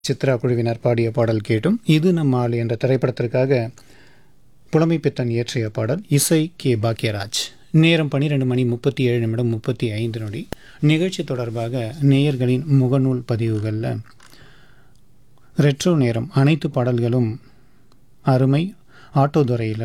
சித்ரா குழுவினர் பாடிய பாடல் கேட்டும் இது நம்ம ஆள் என்ற திரைப்படத்திற்காக புலமைப்பித்தன் இயற்றிய பாடல் இசை கே பாக்யராஜ் நேரம் பன்னிரெண்டு மணி முப்பத்தி ஏழு நிமிடம் முப்பத்தி ஐந்து நொடி நிகழ்ச்சி தொடர்பாக நேயர்களின் முகநூல் பதிவுகளில் ரெட்ரோ நேரம் அனைத்து பாடல்களும் அருமை ஆட்டோதுறையில்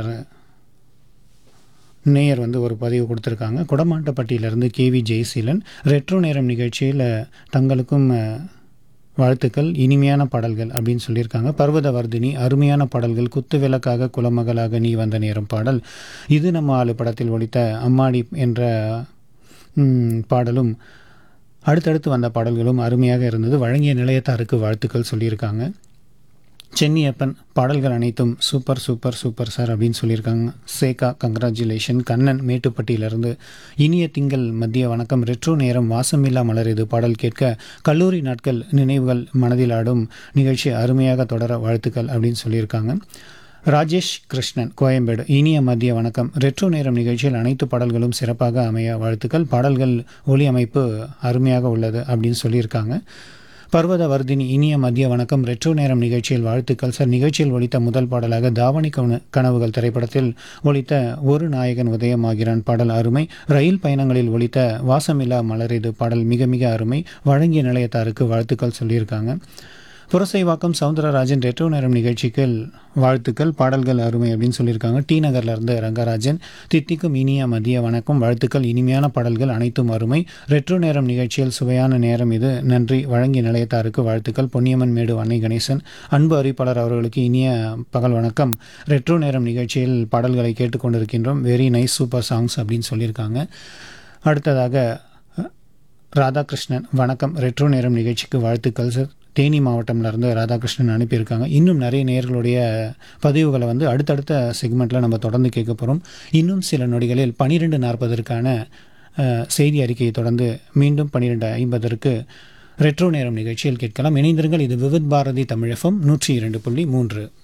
நேயர் வந்து ஒரு பதிவு கொடுத்துருக்காங்க குடமாட்டப்பட்டியிலிருந்து கேவி ஜெயசீலன் ரெட்ரோ நேரம் நிகழ்ச்சியில் தங்களுக்கும் அஹ், வாழ்த்துக்கள் இனிமையான பாடல்கள் அப்படின்னு சொல்லியிருக்காங்க பர்வதவர்தினி அருமையான பாடல்கள் குத்து விளக்காக குலமகளாக நீ வந்த நேரம் பாடல் இது நம்ம ஆளு படத்தில் ஒலித்த அம்மாடி என்ற ம், பாடலும் அடுத்தடுத்து வந்த பாடல்களும் அருமையாக இருந்தது வழங்கிய நிலையத்தாருக்கு வாழ்த்துக்கள் சொல்லியிருக்காங்க சென்னியப்பன் பாடல்கள் அனைத்தும் சூப்பர் சூப்பர் சூப்பர் சார் அப்படின்னு சொல்லியிருக்காங்க சேகா கங்க்ராச்சுலேஷன் கண்ணன் மேட்டுப்பட்டியிலிருந்து இனிய திங்கள் மத்திய வணக்கம் ரெட்ரோ நேரம் வாசமில்லா மலர் இது பாடல் கேட்க கல்லூரி நாட்கள் நினைவுகள் மனதில் ஆடும் நிகழ்ச்சி அருமையாக தொடர வாழ்த்துக்கள் அப்படின்னு சொல்லியிருக்காங்க ராஜேஷ் கிருஷ்ணன் கோயம்பேடு இனிய மதிய வணக்கம் ரெட்ரோ நேரம் நிகழ்ச்சியில் அனைத்து பாடல்களும் சிறப்பாக அமைய வாழ்த்துக்கள் பாடல்கள் ஒலி அமைப்பு அருமையாக உள்ளது அப்படின்னு சொல்லியிருக்காங்க பர்வத வர்தினி இனிய மதிய வணக்கம் ரெட்ரோ நேரம் நிகழ்ச்சியில் வாழ்த்துக்கள் சார் நிகழ்ச்சியில் ஒலித்த முதல் பாடலாக தாவணி கவன கனவுகள் திரைப்படத்தில் ஒலித்த ஒரு நாயகன் உதயமாகிறான் பாடல் அருமை ரயில் பயணங்களில் ஒலித்த வாசமில்லா மலரிது பாடல் மிக மிக அருமை வழங்கிய நிலையத்தாருக்கு வாழ்த்துக்கள் சொல்லியிருக்காங்க புரசைவாக்கம் சவுந்தரராஜன் ரெட்ரோ நேரம் நிகழ்ச்சிக்கு வாழ்த்துக்கள் பாடல்கள் அருமை அப்படின்னு சொல்லியிருக்காங்க டி நகர்ல இருந்து ரங்கராஜன் தித்திக்கும் இனிய மதிய வணக்கம் வாழ்த்துக்கள் இனிமையான பாடல்கள் அனைத்தும் அருமை ரெட்ரோ நேரம் நிகழ்ச்சியில் சுவையான நேரம் இது நன்றி வழங்கிய நிலையத்தாருக்கு வாழ்த்துக்கள் பொன்னியம்மன் மேடு அன்னை கணேசன் அன்பு அறிவிப்பாளர் அவர்களுக்கு இனிய பகல் வணக்கம் ரெட்ரோ நேரம் நிகழ்ச்சியில் பாடல்களை கேட்டுக்கொண்டிருக்கின்றோம் வெரி நைஸ் சூப்பர் சாங்ஸ் அப்படின்னு சொல்லியிருக்காங்க அடுத்ததாக ராதாகிருஷ்ணன் வணக்கம் ரெட்ரோ நேரம் நிகழ்ச்சிக்கு வாழ்த்துக்கள் சார் தேனி மாவட்டம்ல இருந்து ராதாகிருஷ்ணன் அனுப்பியிருக்காங்க இன்னும் நிறைய நேயர்களுடைய பதிவுகளை வந்து அடுத்தடுத்த செக்மெண்ட்டில் நம்ம தொடர்ந்து கேட்க போகிறோம் இன்னும் சில நொடிகளில் பன்னிரெண்டு நாற்பதற்கான செய்தி அறிக்கையை தொடர்ந்து மீண்டும் பன்னிரெண்டு ஐம்பதற்கு ரெட்ரோ நேரம் நிகழ்ச்சியில் கேட்கலாம் இணைந்திருங்கள் இது விவித் பாரதி தமிழகம் நூற்றி இரண்டு புள்ளி மூன்று